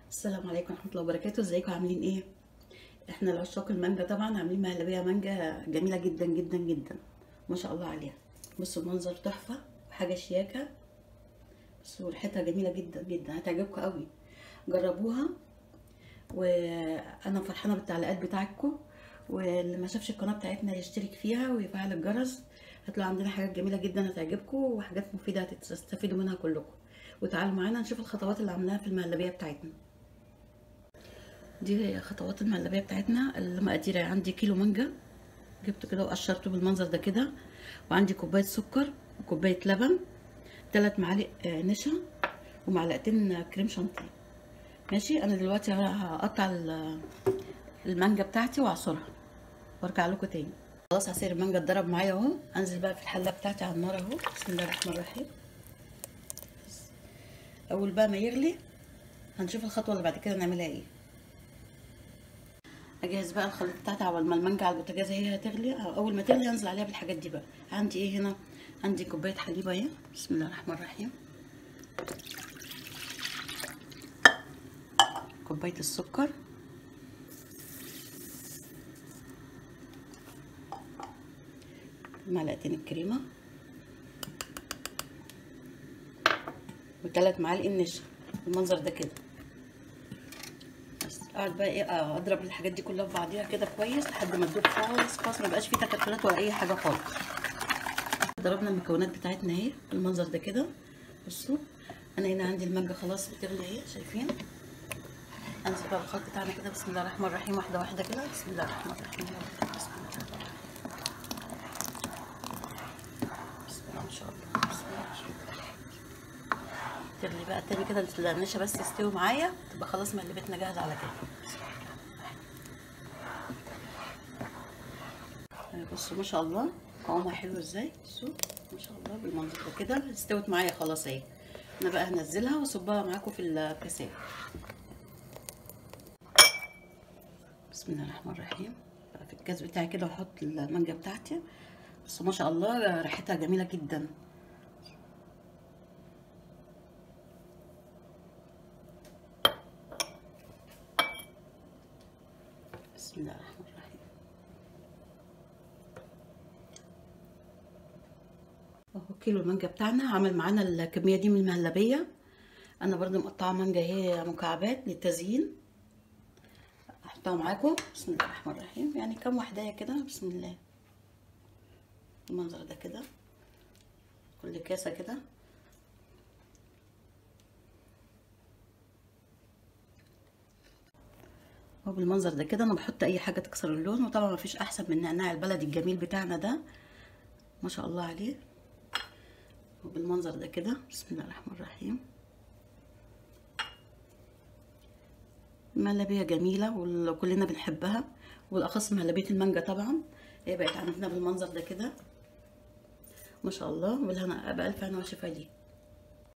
السلام عليكم ورحمة الله وبركاته ازيكم عاملين ايه احنا العشاق المانجا طبعا عاملين مهلبية مانجا جميلة جدا جدا جدا ما شاء الله عليها بصوا المنظر تحفة حاجة شياكة بصوا ريحتها جميلة جدا جدا هتعجبكم قوي جربوها وانا فرحانة بالتعليقات بتاعتكم واللي ما شافش القناة بتاعتنا يشترك فيها ويفعل الجرس هتلاقوا عندنا حاجات جميلة جدا هتعجبكم وحاجات مفيدة هتستفيدوا منها كلكم وتعالوا معانا نشوف الخطوات اللي عملناها في المهلبية بتاعتنا دي هي خطوات المهلبية بتاعتنا المقادير عندي كيلو مانجا جبته كده وقشرته بالمنظر ده كده وعندي كوباية سكر وكوباية لبن ثلاث معالق نشا ومعلقتين كريم شانتيه ماشي انا دلوقتي هقطع المانجا بتاعتي واعصرها وارجع لكم تاني خلاص عصير المانجا اتضرب معايا اهو انزل بقى في الحله بتاعتي على النار اهو بسم الله الرحمن الرحيم اول بقى ما يغلي هنشوف الخطوه اللي بعد كده نعملها ايه اجهز بقى الخليط بتاعتي اول ما المانجا على البوتاجاز هي هتغلي اول ما تغلي انزل عليها بالحاجات دي بقى عندي ايه هنا عندي كوبايه حليب اهي بسم الله الرحمن الرحيم كوبايه السكر معلقتين الكريمه وثلاث معالق النشا بالمنظر ده كده بس اقعد بقى ايه اضرب الحاجات دي كلها في بعضيها كده كويس لحد ما تدوب خالص خالص ما يبقاش فيه تكتلات ولا اي حاجه خالص ضربنا المكونات بتاعتنا اهي بالمنظر ده كده بصوا انا هنا عندي المانجا خلاص بتغلي اهي شايفين انزل بقى بالخلط بتاعنا كده بسم الله الرحمن الرحيم واحده واحده كده بسم الله الرحمن الرحيم بسم الله الرحمن الرحيم بسم الله ما شاء الله بسم الله ما شاء الله تغلي بقى تاني كده النشا بس يستوي معايا تبقى خلاص مقلبتنا جاهزه على كده بصوا ما شاء الله قوامها حلو ازاي بصوا ما شاء الله بالمنظر ده كده استوت معايا خلاص اهي انا بقى هنزلها واصبها معاكم في الكاسات بسم الله الرحمن الرحيم بقى في الكاس بتاعي كده واحط المانجا بتاعتي بس ما شاء الله ريحتها جميله جدا بسم الله الرحمن الرحيم اهو كيلو المانجا بتاعنا عمل معانا الكميه دي من المهلبيه انا برضو مقطعه مانجا هي مكعبات للتزيين احطها معاكم بسم الله الرحمن الرحيم يعني كام واحده كده بسم الله المنظر ده كده كل كاسه كده هو بالمنظر ده كده انا بحط اي حاجه تكسر اللون وطبعا مفيش احسن من النعناع البلدي الجميل بتاعنا ده ما شاء الله عليه وبالمنظر ده كده بسم الله الرحمن الرحيم مهلبيه جميله وكلنا بنحبها والاخص مهلبيه المانجا طبعا هي بقت عندنا بالمنظر ده كده ما شاء الله بالهنا بالف هنا وشفا ليه